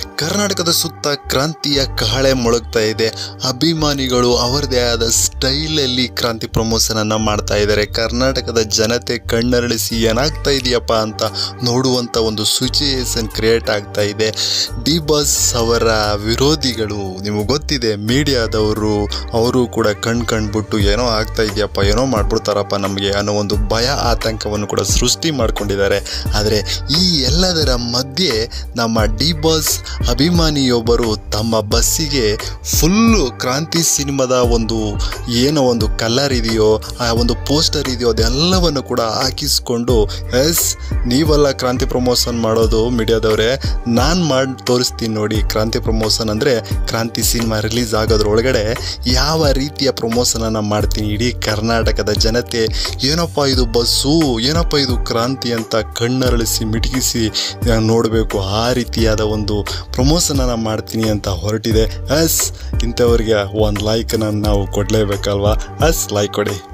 ಕರ್ನಾಟಕದ ಸುತ್ತ ಕ್ರಾಂತಿಯ ಕಹಳೆ ಮೊಳಗ್ತಾ ಇದೆ ಅಭಿಮಾನಿಗಳು ಅವರದೇ ಆದ ಸ್ಟೈಲಲ್ಲಿ ಕ್ರಾಂತಿ ಪ್ರಮೋಷನ್ ಅನ್ನ ಮಾಡ್ತಾ ಇದ್ದಾರೆ ಕರ್ನಾಟಕದ ಜನತೆ ಕಣ್ಣರಳಿಸಿ ಏನಾಗ್ತಾ ಇದೆಯಪ್ಪ ಅಂತ ನೋಡುವಂತ ಒಂದು ಸಿಚುಯೇಷನ್ ಕ್ರಿಯೇಟ್ ಆಗ್ತಾ ಇದೆ ಡಿ ಬಾಸ್ ಅವರ ವಿರೋಧಿಗಳು ನಿಮಗೆ ಗೊತ್ತಿದೆ ಮೀಡಿಯಾದವರು ಅವರು ಕೂಡ ಕಣ್ ಕಂಡ್ಬಿಟ್ಟು ಏನೋ ಆಗ್ತಾ ಇದೆಯಪ್ಪ ಏನೋ ಮಾಡ್ಬಿಡ್ತಾರಪ್ಪ ನಮಗೆ ಅನ್ನೋ ಒಂದು ಭಯ ಆತಂಕವನ್ನು ಕೂಡ ಸೃಷ್ಟಿ ಮಾಡ್ಕೊಂಡಿದ್ದಾರೆ ಆದರೆ ಈ ಎಲ್ಲದರ ಮಧ್ಯೆ ನಮ್ಮ ಡಿ ಬಾಸ್ ಅಭಿಮಾನಿಯೊಬ್ಬರು ತಮ್ಮ ಬಸ್ಸಿಗೆ ಫುಲ್ಲು ಕ್ರಾಂತಿ ಸಿನಿಮಾದ ಒಂದು ಏನೋ ಒಂದು ಕಲರ್ ಇದೆಯೋ ಆ ಒಂದು ಪೋಸ್ಟರ್ ಇದೆಯೋ ಅದೆಲ್ಲವನ್ನು ಕೂಡ ಹಾಕಿಸ್ಕೊಂಡು ಎಸ್ ನೀವಲ್ಲ ಕ್ರಾಂತಿ ಪ್ರಮೋಷನ್ ಮಾಡೋದು ಮೀಡಿಯಾದವರೇ ನಾನು ಮಾಡಿ ತೋರಿಸ್ತೀನಿ ನೋಡಿ ಕ್ರಾಂತಿ ಪ್ರಮೋಷನ್ ಅಂದರೆ ಕ್ರಾಂತಿ ಸಿನಿಮಾ ರಿಲೀಸ್ ಆಗೋದ್ರೊಳಗಡೆ ಯಾವ ರೀತಿಯ ಪ್ರಮೋಷನನ್ನು ಮಾಡ್ತೀನಿ ಇಡೀ ಕರ್ನಾಟಕದ ಜನತೆ ಏನಪ್ಪ ಇದು ಬಸ್ಸು ಏನಪ್ಪ ಇದು ಕ್ರಾಂತಿ ಅಂತ ಕಣ್ಣರಳಿಸಿ ಮಿಟುಕಿಸಿ ನೋಡಬೇಕು ಆ ರೀತಿಯಾದ ಒಂದು ಪ್ರಮೋಷನನ್ನು ಮಾಡ್ತೀನಿ ಅಂತ ಹೊರಟಿದೆ ಎಸ್ ಇಂಥವ್ರಿಗೆ ಒಂದು ಲೈಕನ್ನು ನಾವು ಕೊಡಲೇಬೇಕಲ್ವಾ ಎಸ್ ಲೈಕ್ ಕೊಡಿ